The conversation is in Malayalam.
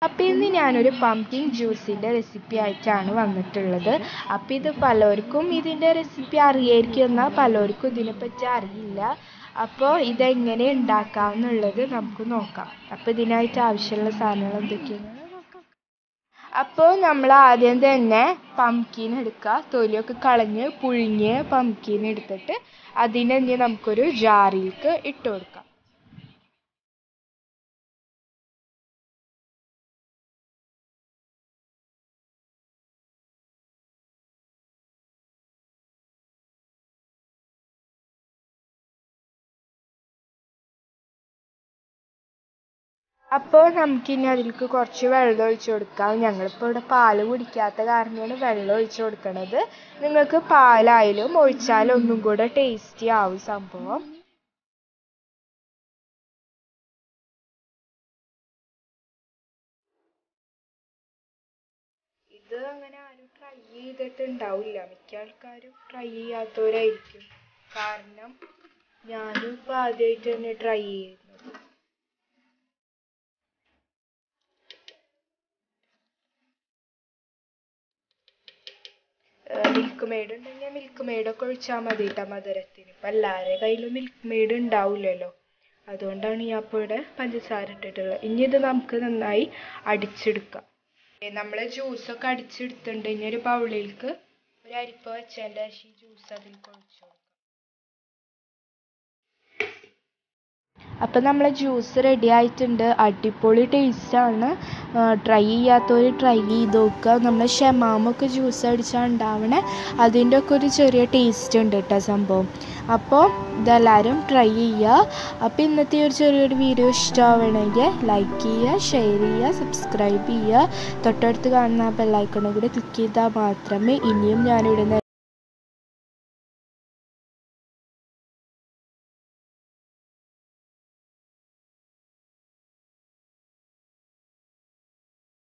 അപ്പോൾ ഇന്ന് ഞാനൊരു പംകിൻ ജ്യൂസിൻ്റെ റെസിപ്പി ആയിട്ടാണ് വന്നിട്ടുള്ളത് അപ്പോൾ ഇത് പലർക്കും ഇതിൻ്റെ റെസിപ്പി അറിയായിരിക്കും എന്നാൽ പലർക്കും ഇതിനെപ്പറ്റി അറിയില്ല അപ്പോൾ ഇതെങ്ങനെ ഉണ്ടാക്കാമെന്നുള്ളത് നമുക്ക് നോക്കാം അപ്പോൾ ഇതിനായിട്ട് ആവശ്യമുള്ള സാധനങ്ങൾ എന്തൊക്കെയാണെന്ന് നോക്കാം അപ്പോൾ നമ്മൾ ആദ്യം തന്നെ പംകിൻ എടുക്കുക തൊലിയൊക്കെ കളഞ്ഞ് പുഴുങ്ങിയ പംകിൻ എടുത്തിട്ട് അതിനെ ഇനി നമുക്കൊരു ജാറിലേക്ക് ഇട്ട് കൊടുക്കാം അപ്പോൾ നമുക്കിനി അതിലേക്ക് കുറച്ച് വെള്ളം ഒഴിച്ച് കൊടുക്കാം ഞങ്ങളിപ്പോൾ ഇവിടെ പാല് കുടിക്കാത്ത കാരണമാണ് വെള്ളം ഒഴിച്ച് കൊടുക്കണത് നിങ്ങൾക്ക് പാലായാലും ഒഴിച്ചാലും ഒന്നും കൂടെ ടേസ്റ്റി ആവും സംഭവം ഇത് അങ്ങനെ ആരും ട്രൈ ചെയ്തിട്ടുണ്ടാവില്ല മിക്ക ആൾക്കാരും ട്രൈ ചെയ്യാത്തവരായിരിക്കും കാരണം ഞാനും ഇപ്പോൾ ആദ്യമായിട്ട് തന്നെ ട്രൈ ചെയ്യുന്നത് മിൽക്ക് മെയ്ഡ് ഉണ്ടെങ്കിൽ മിൽക്ക് മെയ്ഡൊക്കെ ഒഴിച്ചാൽ മതി കേട്ടോ മധുരത്തിന് ഇപ്പം എല്ലാവരുടെ കയ്യിലും മിൽക്ക് മെയ്ഡ് ഉണ്ടാവില്ലല്ലോ അതുകൊണ്ടാണ് ഞാൻ ഇപ്പോൾ ഇവിടെ പഞ്ചസാര ഇട്ടിട്ടുള്ളത് ഇനി ഇത് നമുക്ക് നന്നായി അടിച്ചെടുക്കാം നമ്മൾ ജ്യൂസൊക്കെ അടിച്ചെടുത്തിട്ടുണ്ട് ഇനി ഒരു ബൗളിലേക്ക് ഒരു അരിപ്പ വെച്ചതിൻ്റെ ശേഷം ഈ ജ്യൂസ് അതിലേക്ക് ഒഴിച്ചു കൊടുക്കാം അപ്പം നമ്മളെ ജ്യൂസ് റെഡി ആയിട്ടുണ്ട് അടിപൊളി ടേസ്റ്റാണ് ട്രൈ ചെയ്യാത്തവർ ട്രൈ ചെയ്ത് നോക്കുക നമ്മൾ ഷമാമൊക്കെ ജ്യൂസ് അടിച്ചാൽ ഉണ്ടാവണേ അതിൻ്റെ ഒക്കെ ഒരു ചെറിയ ടേസ്റ്റ് ഉണ്ട് കേട്ടോ സംഭവം അപ്പോൾ ഇതെല്ലാവരും ട്രൈ ചെയ്യുക അപ്പോൾ ഇന്നത്തെ ഒരു ചെറിയൊരു വീഡിയോ ഇഷ്ടമാവണമെങ്കിൽ ലൈക്ക് ചെയ്യുക ഷെയർ ചെയ്യുക സബ്സ്ക്രൈബ് ചെയ്യുക തൊട്ടടുത്ത് കാണുന്ന ബെല്ലൈക്കണും കൂടി ക്ലിക്ക് ചെയ്താൽ മാത്രമേ ഇനിയും ഞാനിടുന്ന